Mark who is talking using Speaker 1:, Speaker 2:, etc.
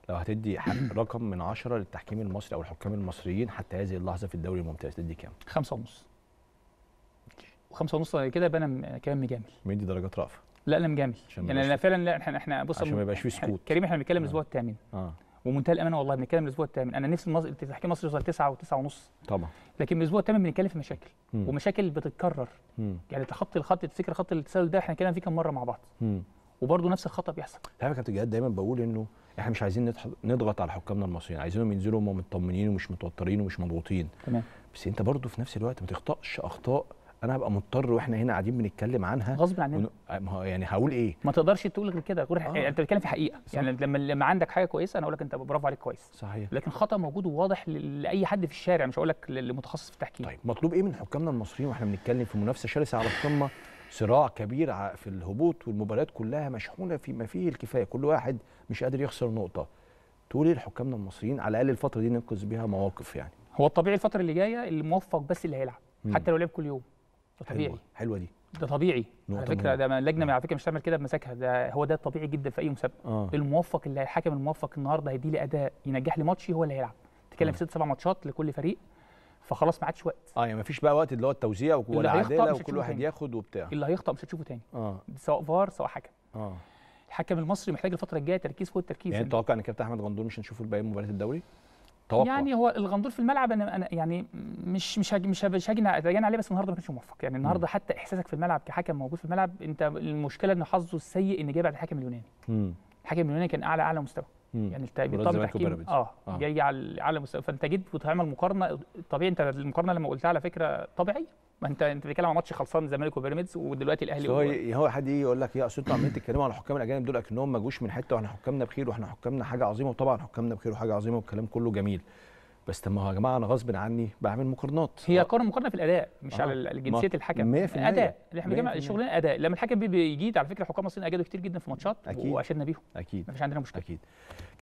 Speaker 1: لو هتدي حق- رقم من عشرة للتحكيم المصري او الحكام المصريين حتى هذه اللحظه في الدوري الممتاز تدي كام؟
Speaker 2: خمسة ونص وخمسة ونص كده يبقى انا م- كمان مجامل
Speaker 1: مدي درجات رأفه
Speaker 2: لا انا مجامل
Speaker 1: عشان ما
Speaker 2: يعني
Speaker 1: يبقاش
Speaker 2: انا فعلا لا احنا احنا بص
Speaker 1: عشان ما يبقاش فيه
Speaker 2: إحنا-
Speaker 1: سكوت.
Speaker 2: كريم احنا بنتكلم
Speaker 1: آه.
Speaker 2: الاسبوع الثامن
Speaker 1: اه
Speaker 2: ومنتهى الامانه والله بنتكلم الاسبوع الثامن انا نفسي المص... التحكيم المصري يوصل تسعة وتسعة ونص
Speaker 1: طبعا
Speaker 2: لكن من الاسبوع الثامن بنتكلم في مشاكل
Speaker 1: مم.
Speaker 2: ومشاكل بتتكرر
Speaker 1: مم.
Speaker 2: يعني خط الخط تفتكر خط التسلل ده احنا اتكلمنا فيه كام مره مع بعض
Speaker 1: مم.
Speaker 2: وبرضه نفس الخطا بيحصل
Speaker 1: تعرف يا كابتن جهاد دايما بقول انه احنا مش عايزين نضح- نضغط على حكامنا المصريين عايزينهم ينزلوا هم مطمنين ومش متوترين ومش مضغوطين
Speaker 2: تمام
Speaker 1: بس انت برضو في نفس الوقت ما تخطأش اخطاء انا هبقى مضطر واحنا هنا قاعدين بنتكلم عنها
Speaker 2: غصب عننا
Speaker 1: ون... ما هو يعني هقول ايه
Speaker 2: ما تقدرش تقول غير كده غير
Speaker 1: آه.
Speaker 2: يعني انت بتتكلم في حقيقه
Speaker 1: صح.
Speaker 2: يعني لما لما عندك حاجه كويسه انا اقول لك انت برافو عليك كويس
Speaker 1: صحيح
Speaker 2: لكن خطا موجود وواضح ل- لاي حد في الشارع مش هقول لك لمتخصص في التحكيم
Speaker 1: طيب مطلوب ايه من حكامنا المصريين واحنا بنتكلم في منافسه شرسه على القمه صراع كبير ع- في الهبوط والمباريات كلها مشحونه في ما فيه الكفايه كل واحد مش قادر يخسر نقطه تقول ايه لحكامنا المصريين على الاقل الفتره دي ننقذ بيها مواقف يعني
Speaker 2: هو الطبيعي الفتره اللي جايه اللي موفق بس اللي هيلعب
Speaker 1: مم.
Speaker 2: حتى لو لعب كل يوم ده طبيعي
Speaker 1: حلوه حلوه دي
Speaker 2: ده طبيعي على
Speaker 1: نقطة
Speaker 2: فكره
Speaker 1: مهمة.
Speaker 2: ده ما- اللجنه على فكره مش هتعمل كده بمساكها ده هو ده طبيعي جدا في اي مسابقه
Speaker 1: اه
Speaker 2: الموفق اللي الحكم الموفق النهارده هيدي لي اداء ينجح لي ماتشي هو اللي هيلعب تتكلم
Speaker 1: آه.
Speaker 2: في ست سبع ماتشات لكل فريق فخلاص ما عادش وقت
Speaker 1: اه يعني مفيش بقى وقت اللي هو التوزيع
Speaker 2: اللي
Speaker 1: والعداله
Speaker 2: هيخطأ مش
Speaker 1: وكل
Speaker 2: هتشوفه
Speaker 1: واحد
Speaker 2: تاني.
Speaker 1: ياخد وبتاع
Speaker 2: اللي هيخطا مش هتشوفه تاني
Speaker 1: اه
Speaker 2: سواء فار سواء حكم
Speaker 1: اه
Speaker 2: الحكم المصري محتاج الفتره الجايه تركيز فوق التركيز
Speaker 1: يعني تتوقع ان كابتن احمد غندور مش هنشوفه باقي مباريات الدوري توقع
Speaker 2: يعني هو الغندور في الملعب انا انا يعني مش مش هاجي مش هاجي مش هاجي اتجنن عليه بس النهارده ما كانش موفق يعني النهارده حتى احساسك في الملعب كحكم موجود في الملعب انت المشكله ان حظه السيء ان جاي بعد الحكم اليوناني
Speaker 1: مم.
Speaker 2: الحكم اليوناني كان اعلى اعلى مستوى
Speaker 1: مم.
Speaker 2: يعني انت
Speaker 1: مباراة
Speaker 2: بيطبق
Speaker 1: الزمالك
Speaker 2: تحكيم
Speaker 1: وبيراميدز.
Speaker 2: اه,
Speaker 1: آه.
Speaker 2: جاي على اعلى مستوى فانت جيت وتعمل مقارنه طبيعي انت المقارنه لما قلتها على فكره طبيعي ما انت انت بتتكلم عن ماتش خلصان الزمالك وبيراميدز ودلوقتي الاهلي
Speaker 1: بس هو
Speaker 2: و...
Speaker 1: ي- هو حد يجي يقول لك ايه اصل انتوا عمالين تتكلموا على الحكام الاجانب دول اكنهم ما جوش من حته واحنا حكامنا بخير واحنا حكامنا حاجه عظيمه وطبعا حكامنا بخير وحاجه عظيمه والكلام كله جميل بس طب ما هو يا جماعه انا غصب عني بعمل مقارنات
Speaker 2: هي
Speaker 1: آه.
Speaker 2: قارن مقارنه في الاداء مش
Speaker 1: آه.
Speaker 2: على ال- جنسيه
Speaker 1: ما-
Speaker 2: الحكم
Speaker 1: 100%
Speaker 2: اداء اللي احنا بنتكلم
Speaker 1: 100%.
Speaker 2: شغلنا اداء لما الحكم بي- بيجيد على فكره الحكام المصريين اجادوا كتير جدا في ماتشات
Speaker 1: أكيد.
Speaker 2: واشدنا بيهم
Speaker 1: اكيد
Speaker 2: ما فيش عندنا مشكله
Speaker 1: اكيد